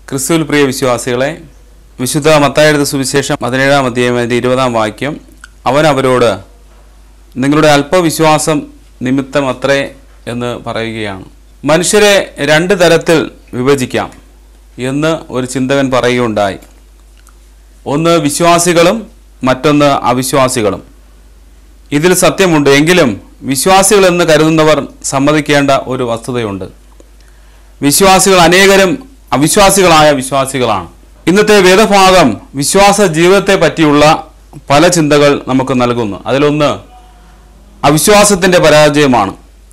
ക്രിസ്തുവിൽ പ്രിയ വിശ്വാസികളെ വിശുദ്ധ മത്തായെഴുത സുവിശേഷം പതിനേഴാം അധ്യായം അതിൻ്റെ ഇരുപതാം വാക്യം അവൻ അവരോട് നിങ്ങളുടെ അല്പവിശ്വാസം നിമിത്തമത്രേ എന്ന് പറയുകയാണ് മനുഷ്യരെ രണ്ട് തരത്തിൽ വിഭജിക്കാം എന്ന് ഒരു ചിന്തകൻ പറയുകയുണ്ടായി ഒന്ന് വിശ്വാസികളും മറ്റൊന്ന് അവിശ്വാസികളും ഇതിൽ സത്യമുണ്ട് എങ്കിലും വിശ്വാസികൾ എന്ന് കരുതുന്നവർ സമ്മതിക്കേണ്ട ഒരു വസ്തുതയുണ്ട് വിശ്വാസികൾ അനേകരും അവിശ്വാസികളായ വിശ്വാസികളാണ് ഇന്നത്തെ വേദഭാഗം വിശ്വാസ ജീവിതത്തെ പറ്റിയുള്ള പല ചിന്തകൾ നമുക്ക് നൽകുന്നു അതിലൊന്ന് അവിശ്വാസത്തിൻ്റെ പരാജയമാണ്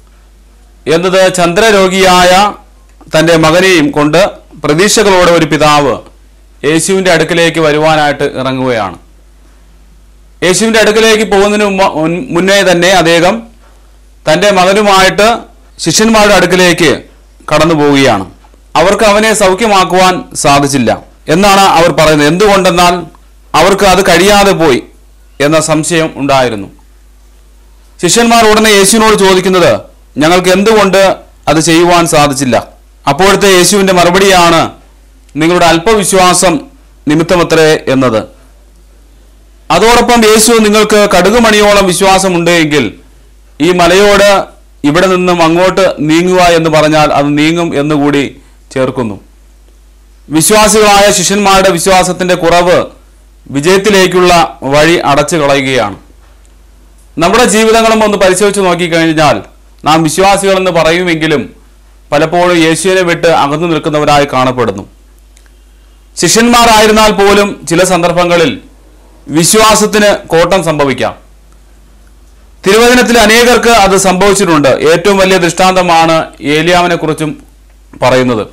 എന്നത് ചന്ദ്രരോഗിയായ തൻ്റെ മകനെയും കൊണ്ട് പ്രതീക്ഷകളോടെ ഒരു പിതാവ് യേശുവിൻ്റെ അടുക്കിലേക്ക് വരുവാനായിട്ട് ഇറങ്ങുകയാണ് യേശുവിൻ്റെ അടുക്കിലേക്ക് പോകുന്നതിന് മുമ്പ് മുൻ- മുന്നേ തന്നെ അദ്ദേഹം തൻ്റെ മകനുമായിട്ട് ശിഷ്യന്മാരുടെ അടുക്കിലേക്ക് കടന്നു പോവുകയാണ് അവർക്ക് അവനെ സൗഖ്യമാക്കുവാൻ സാധിച്ചില്ല എന്നാണ് അവർ പറയുന്നത് എന്തുകൊണ്ടെന്നാൽ അവർക്ക് അത് കഴിയാതെ പോയി എന്ന സംശയം ഉണ്ടായിരുന്നു ശിഷ്യന്മാർ ഉടനെ യേശുവിനോട് ചോദിക്കുന്നത് ഞങ്ങൾക്ക് എന്തുകൊണ്ട് അത് ചെയ്യുവാൻ സാധിച്ചില്ല അപ്പോഴത്തെ യേശുവിൻ്റെ മറുപടിയാണ് നിങ്ങളുടെ അല്പവിശ്വാസം നിമിത്തമത്രേ എന്നത് അതോടൊപ്പം യേശു നിങ്ങൾക്ക് കടുകുമണിയോളം വിശ്വാസമുണ്ട് എങ്കിൽ ഈ മലയോട് ഇവിടെ നിന്നും അങ്ങോട്ട് നീങ്ങുക എന്ന് പറഞ്ഞാൽ അത് നീങ്ങും എന്നുകൂടി ചേർക്കുന്നു വിശ്വാസികളായ ശിഷ്യന്മാരുടെ വിശ്വാസത്തിന്റെ കുറവ് വിജയത്തിലേക്കുള്ള വഴി അടച്ചു കളയുകയാണ് നമ്മുടെ ജീവിതങ്ങളും ഒന്ന് പരിശോധിച്ച് നോക്കിക്കഴിഞ്ഞാൽ നാം വിശ്വാസികളെന്ന് പറയുമെങ്കിലും പലപ്പോഴും യേശുവിനെ വിട്ട് അകന്നു നിൽക്കുന്നവരായി കാണപ്പെടുന്നു ശിഷ്യന്മാരായിരുന്നാൽ പോലും ചില സന്ദർഭങ്ങളിൽ വിശ്വാസത്തിന് കോട്ടം സംഭവിക്കാം തിരുവചനത്തിൽ അനേകർക്ക് അത് സംഭവിച്ചിട്ടുണ്ട് ഏറ്റവും വലിയ ദൃഷ്ടാന്തമാണ് ഏലിയാവിനെ കുറിച്ചും പറയുന്നത്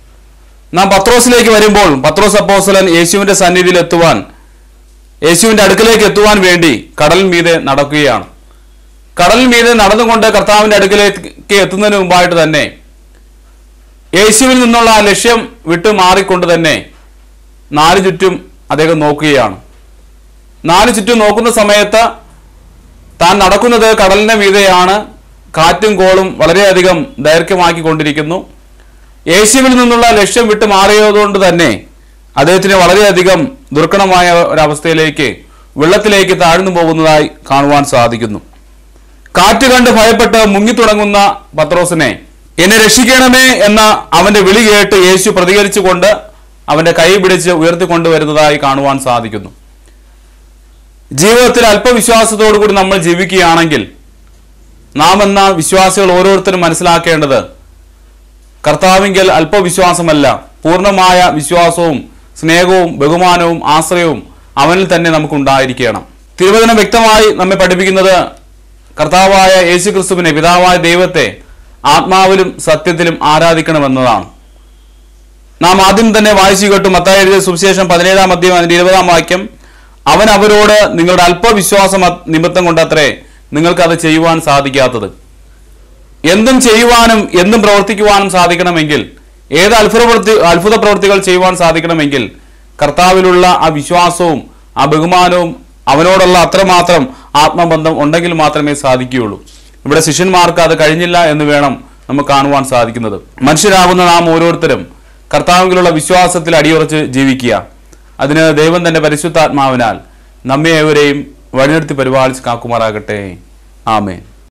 നാം പത്രോസിലേക്ക് വരുമ്പോൾ പത്രോസ് അപ്പോസ്തലൻ യേശുവിന്റെ സന്നിധിയിൽ എത്തുവാൻ യേശുവിന്റെ അടുക്കലേക്ക് എത്തുവാൻ വേണ്ടി കടൽ മീതെ നടക്കുകയാണ് കടൽ മീതെ നടന്നുകൊണ്ട് കർത്താവിന്റെ അടുക്കലേക്ക് എത്തുന്നതിന് മുമ്പായിട്ട് തന്നെ യേശുവിൽ നിന്നുള്ള ആ ലക്ഷ്യം വിട്ടു മാറിക്കൊണ്ട് തന്നെ നാല് ചുറ്റും അദ്ദേഹം നോക്കുകയാണ് നാല് ചുറ്റും നോക്കുന്ന സമയത്ത് താൻ നടക്കുന്നത് കടലിന്റെ മീതെയാണ് കാറ്റും കോളും വളരെയധികം ദൈർഘ്യമാക്കിക്കൊണ്ടിരിക്കുന്നു യേശുവിൽ നിന്നുള്ള ലക്ഷ്യം വിട്ട് മാറിയതുകൊണ്ട് തന്നെ അദ്ദേഹത്തിന് വളരെയധികം ദുർഘടമായ ഒരവസ്ഥയിലേക്ക് വെള്ളത്തിലേക്ക് താഴ്ന്നു പോകുന്നതായി കാണുവാൻ സാധിക്കുന്നു കാറ്റ് കണ്ട് ഭയപ്പെട്ട് മുങ്ങിത്തുടങ്ങുന്ന പത്രോസിനെ എന്നെ രക്ഷിക്കണമേ എന്ന അവന്റെ വിളി കേട്ട് യേശു പ്രതികരിച്ചുകൊണ്ട് അവന്റെ കൈ പിടിച്ച് ഉയർത്തിക്കൊണ്ടുവരുന്നതായി കാണുവാൻ സാധിക്കുന്നു ജീവിതത്തിൽ അല്പവിശ്വാസത്തോടു കൂടി നമ്മൾ ജീവിക്കുകയാണെങ്കിൽ നാം എന്ന വിശ്വാസികൾ ഓരോരുത്തരും മനസ്സിലാക്കേണ്ടത് കർത്താവിങ്കൽ അല്പവിശ്വാസമല്ല പൂർണ്ണമായ വിശ്വാസവും സ്നേഹവും ബഹുമാനവും ആശ്രയവും അവനിൽ തന്നെ നമുക്കുണ്ടായിരിക്കണം തിരുവചനം വ്യക്തമായി നമ്മെ പഠിപ്പിക്കുന്നത് കർത്താവായ യേശു ക്രിസ്തുവിനെ പിതാവായ ദൈവത്തെ ആത്മാവിലും സത്യത്തിലും ആരാധിക്കണമെന്നതാണ് നാം ആദ്യം തന്നെ വായിച്ചു കേട്ടു മത്തായി എഴുതിയ സുവിശേഷം പതിനേഴാം അധ്യായം അതിന്റെ ഇരുപതാം വാക്യം അവൻ അവരോട് നിങ്ങളുടെ അല്പവിശ്വാസം അത് നിമിത്തം കൊണ്ടത്രേ നിങ്ങൾക്ക് അത് ചെയ്യുവാൻ സാധിക്കാത്തത് എന്തും ചെയ്യുവാനും എന്തും പ്രവർത്തിക്കുവാനും സാധിക്കണമെങ്കിൽ ഏത് അത്ഭുത പ്രവൃത്തി അത്ഭുത പ്രവൃത്തികൾ ചെയ്യുവാൻ സാധിക്കണമെങ്കിൽ കർത്താവിലുള്ള ആ വിശ്വാസവും ആ ബഹുമാനവും അവനോടുള്ള അത്രമാത്രം ആത്മബന്ധം ഉണ്ടെങ്കിൽ മാത്രമേ സാധിക്കുകയുള്ളൂ ഇവിടെ ശിഷ്യന്മാർക്ക് അത് കഴിഞ്ഞില്ല എന്ന് വേണം നമുക്ക് കാണുവാൻ സാധിക്കുന്നത് മനുഷ്യരാകുന്ന നാം ഓരോരുത്തരും കർത്താവിലുള്ള വിശ്വാസത്തിൽ അടിയുറച്ച് ജീവിക്കുക അതിന് ദൈവം തന്റെ പരിശുദ്ധാത്മാവിനാൽ നമ്മെ ഏവരെയും വഴിനിർത്തി പരിപാലിച്ച് കാക്കുമാറാകട്ടെ ആമേൻ